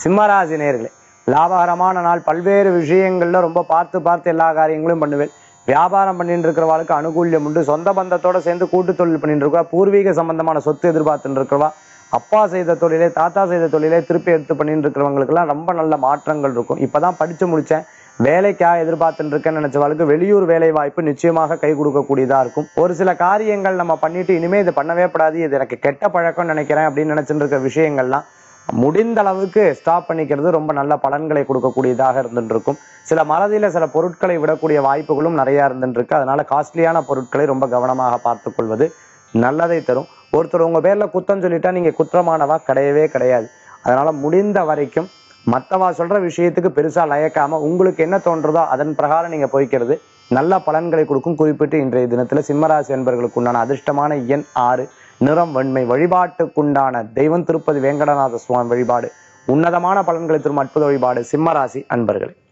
சிம்மராசி நேர்களே லாபகரமான நாள் பல்வேறு விஷயங்கள்ல ரொம்ப பார்த்து பார்த்து எல்லா காரியங்களும் பண்ணுவேன் வியாபாரம் பண்ணிட்டு இருக்கிறவாளுக்கு அனுகூல்யம் உண்டு சொந்த பந்தத்தோட சேர்ந்து கூட்டு தொழில் பண்ணிட்டு இருக்கவா பூர்வீக சம்பந்தமான சொத்து எதிர்பார்த்துட்டு இருக்கிறவா அப்பா செய்த தொழிலே தாத்தா செய்த தொழிலே திருப்பி எடுத்து பண்ணிட்டு இருக்கிறவங்களுக்கெல்லாம் ரொம்ப நல்ல மாற்றங்கள் இருக்கும் இப்பதான் படிச்சு முடிச்சேன் வேலைக்காக எதிர்பார்த்துட்டு இருக்கேன்னு நினைச்சவாளுக்கு வெளியூர் வேலை வாய்ப்பு நிச்சயமாக கை கொடுக்கக்கூடியதா இருக்கும் ஒரு சில காரியங்கள் நம்ம பண்ணிட்டு இனிமே இது பண்ணவே கூடாது இது எனக்கு கெட்ட பழக்கம் நினைக்கிறேன் அப்படின்னு நினைச்சிட்டு இருக்க விஷயங்கள்லாம் முடிந்த அளவுக்கு ஸ்டாப் பண்ணிக்கிறது ரொம்ப நல்ல பலன்களை கொடுக்கக்கூடியதாக இருந்துட்டு இருக்கும் சில மறதியில சில பொருட்களை விடக்கூடிய வாய்ப்புகளும் நிறைய இருந்துட்டு இருக்கு அதனால காஸ்ட்லியான பொருட்களை ரொம்ப கவனமாக பார்த்துக் கொள்வது நல்லதை தரும் ஒருத்தர் உங்க பேர்ல குத்தம் சொல்லிட்டா நீங்க குற்றமானவா கிடையவே கிடையாது அதனால முடிந்த வரைக்கும் மத்தவா சொல்ற விஷயத்துக்கு பெருசா லயக்காம உங்களுக்கு என்ன தோன்றதோ அதன் பிரகாரம் நீங்க போய்க்கிறது நல்ல பலன்களை கொடுக்கும் குறிப்பிட்டு இன்றைய தினத்துல சிம்மராசி என்பர்களுக்கு உண்டான அதிர்ஷ்டமான எண் ஆறு நிறம் வெண்மை வழிபாட்டுக்குண்டான தெய்வம் திருப்பதி வேங்கடநாத சுவாமி வழிபாடு உன்னதமான பலன்களை தரும் அற்புத வழிபாடு சிம்மராசி அன்பர்களே